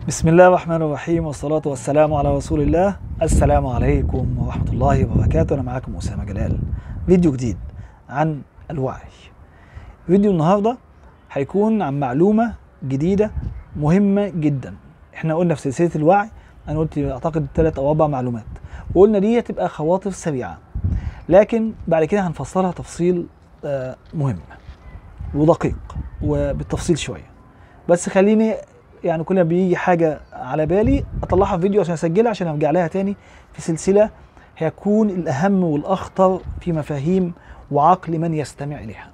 بسم الله الرحمن الرحيم والصلاة والسلام على رسول الله السلام عليكم ورحمة الله وبركاته أنا معاكم أسامة جلال فيديو جديد عن الوعي فيديو النهاردة هيكون عن معلومة جديدة مهمة جدا احنا قلنا في سلسلة الوعي أنا قلت أعتقد ثلاث أو أربع معلومات وقلنا دي تبقى خواطر سريعة لكن بعد كده هنفصلها تفصيل آه، مهم ودقيق وبالتفصيل شوية بس خليني يعني كل ما بيجي حاجه على بالي اطلعها في فيديو عشان اسجلها عشان ارجع لها تاني في سلسله هيكون الاهم والاخطر في مفاهيم وعقل من يستمع اليها.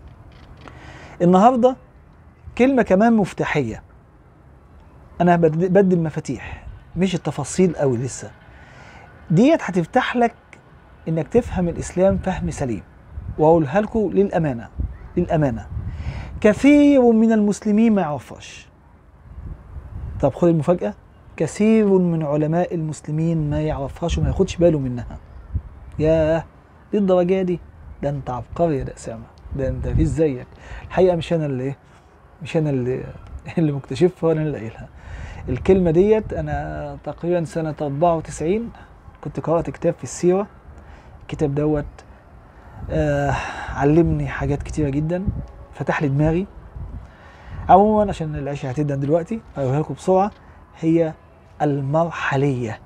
النهارده كلمه كمان مفتاحيه. انا بد- بدي المفاتيح مش التفاصيل قوي لسه. ديت هتفتح لك انك تفهم الاسلام فهم سليم. واقولها لكم للامانه للامانه. كثير من المسلمين ما يعرفهاش. طب خد المفاجأة كثير من علماء المسلمين ما يعرفهاش وما ياخدش باله منها ياه دي الدرجة دي ده انت عبقري يا أسامة ده انت مفيش زيك الحقيقة مش انا اللي ايه مش انا اللي اللي مكتشفها ولا انا اللي قايلها الكلمة ديت انا تقريبا سنة 94 كنت قرأت كتاب في السيرة الكتاب دوت آه علمني حاجات كتيرة جدا فتح لي دماغي عموما عشان العشاء هتبدا دلوقتي هقولها لكم بسرعه هي المرحليه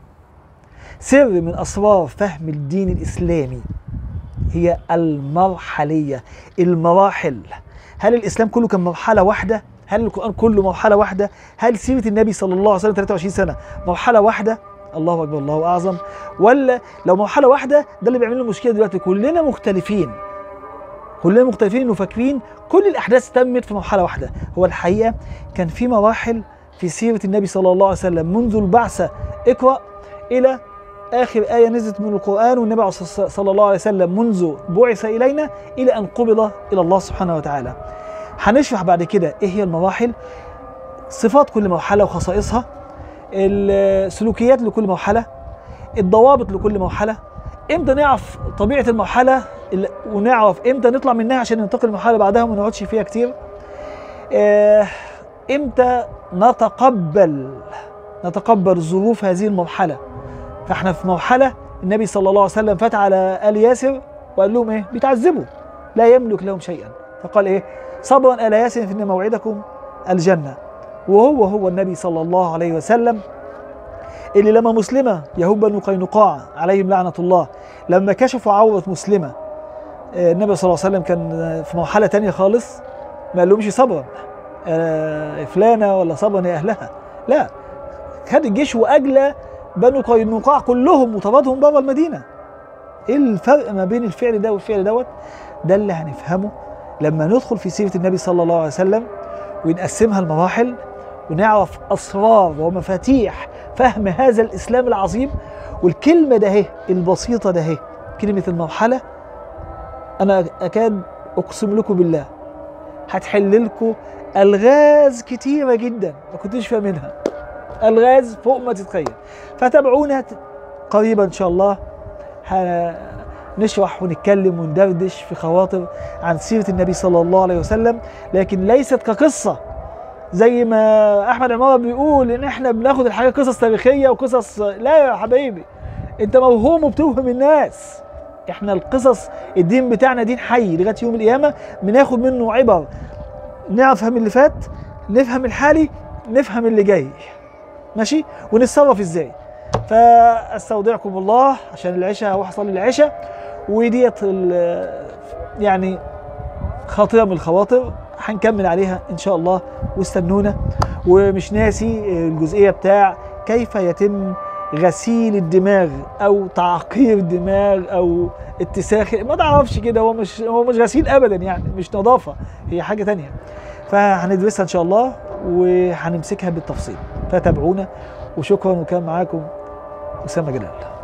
سر من اسرار فهم الدين الاسلامي هي المرحليه المراحل هل الاسلام كله كان مرحله واحده هل القران كله مرحله واحده هل سيره النبي صلى الله عليه وسلم 23 سنه مرحله واحده الله اكبر الله اعظم ولا لو مرحله واحده ده اللي بيعمل له مشكله دلوقتي كلنا مختلفين كلنا مختلفين انه فاكرين كل الاحداث تمت في مرحله واحده هو الحقيقه كان في مراحل في سيره النبي صلى الله عليه وسلم منذ البعثه اقرا الى اخر ايه نزلت من القران والنبي عليه الصلاة- صلى الله عليه وسلم منذ بعث الينا الى ان قبض الى الله سبحانه وتعالى هنشرح بعد كده ايه هي المراحل صفات كل مرحله وخصائصها السلوكيات لكل مرحله الضوابط لكل مرحله امتى نعرف طبيعه المرحله ال- ونعرف امتى نطلع منها عشان ننتقل للمرحله اللي بعدها وما نقعدش فيها كتير آه، امتى نتقبل نتقبل ظروف هذه المرحله فاحنا في مرحله النبي صلى الله عليه وسلم فات على ال ياسر وقال لهم ايه بيتعذبوا لا يملك لهم شيئا فقال ايه صبرا ال ياسر فان موعدكم الجنه وهو هو النبي صلى الله عليه وسلم اللي لما مسلمه يهود بنو قينقاع عليهم لعنه الله لما كشفوا عوره مسلمه آه، النبي صلى الله عليه وسلم كان آه، في مرحله تانية خالص ما قالهمش صبرا آه، فلانه ولا صبرا يا اهلها لا خد الجيش واجلى بنو قينقاع كلهم وطردهم بره المدينه ايه الفرق ما بين الفعل ده والفعل دوت ده اللي هنفهمه لما ندخل في سيره النبي صلى الله عليه وسلم ونقسمها لمراحل ونعرف اسرار ومفاتيح فهم هذا الاسلام العظيم والكلمه ده اهي البسيطه ده اهي كلمه المرحله انا اكاد اقسم لكم بالله هتحل لكم الغاز كتيره جدا ما كنتش فاهمينها الغاز فوق ما تتخيل فتابعونا ت- قريبا ان شاء الله هنشرح ونتكلم وندردش في خواطر عن سيره النبي صلى الله عليه وسلم لكن ليست كقصه زي ما احمد عماره بيقول ان احنا بناخد الحاجه قصص تاريخيه وقصص لا يا حبايبي انت موهوم وبتوهم الناس احنا القصص الدين بتاعنا دين حي لغايه يوم القيامه بناخد منه عبر نفهم اللي فات نفهم الحالي نفهم اللي جاي ماشي ونتصرف ازاي فاستودعكم الله عشان العشاء هروح اصلي العشاء وديت ال- يعني خاطره من الخواطر هنكمل عليها ان شاء الله واستنونا ومش ناسي الجزئيه بتاع كيف يتم غسيل الدماغ او تعقير الدماغ او اتساخ ما تعرفش كده هو مش هو مش غسيل ابدا يعني مش نظافه هي حاجه تانية فهندرسها ان شاء الله وهنمسكها بالتفصيل فتابعونا وشكرا وكان معاكم اسامه جلال